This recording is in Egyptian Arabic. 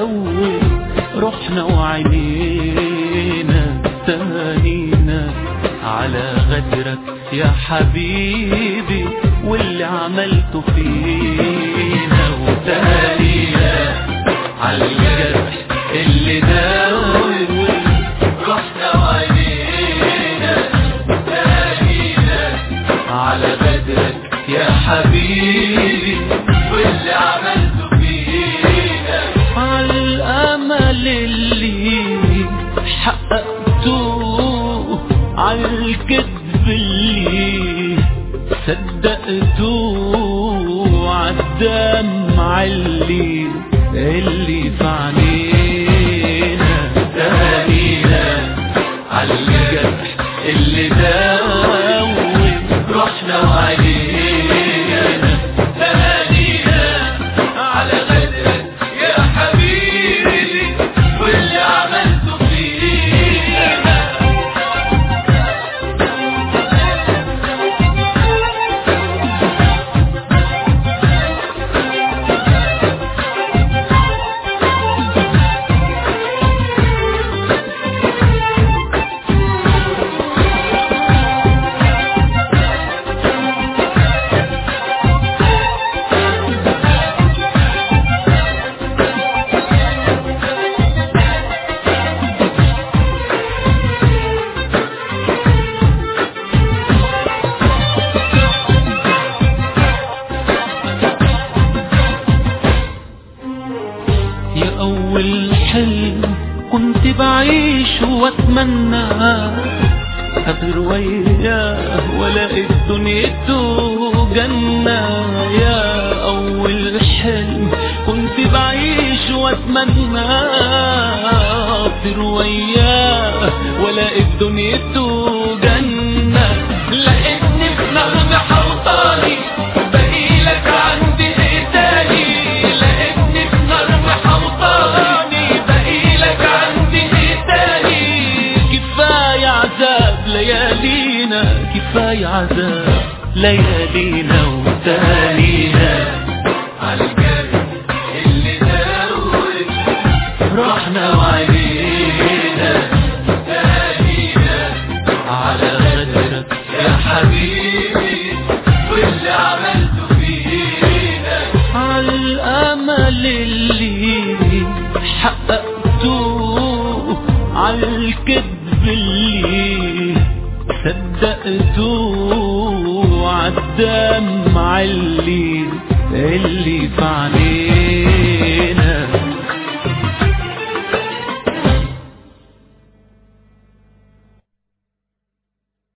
دوب رحنا وعينينا تهانينا على غدرك يا حبيبي واللي عملته فينا وتهانينا على الجرح اللي داوي رحنا وعينينا تهانينا على غدرك يا حبيبي واللي عملته فينا على الامل اللي حققته على الكذب اللي صدقته عالدمع اللي اللي في عينينا تهانينا على الجرح اللي داوي رحنا وعلينا تهانينا على غدرك يا حبيبي واللي عملته فينا يا أول حلم كنت بعيش واتمنى أطير وياه ولاقي دنيته جنة يا أول حلم كنت بعيش واتمنى أطير وياه ولاقي دنيته جنة لقيتني في نغمة حوطاني بقيلك عندي ايه تاني لقيتني في نغمة حوطاني بقيلك عندي ايه تاني كفاية عذاب ليالينا كفاية عذاب ليالينا وتالينا على الجرح اللي داوي رحنا وعلينا تالينا على غدرك يا حبيبي واللي عملته فينا على الامل اللي حققته على الكذب اللي صدقته عالدمع اللي اللي في عينينا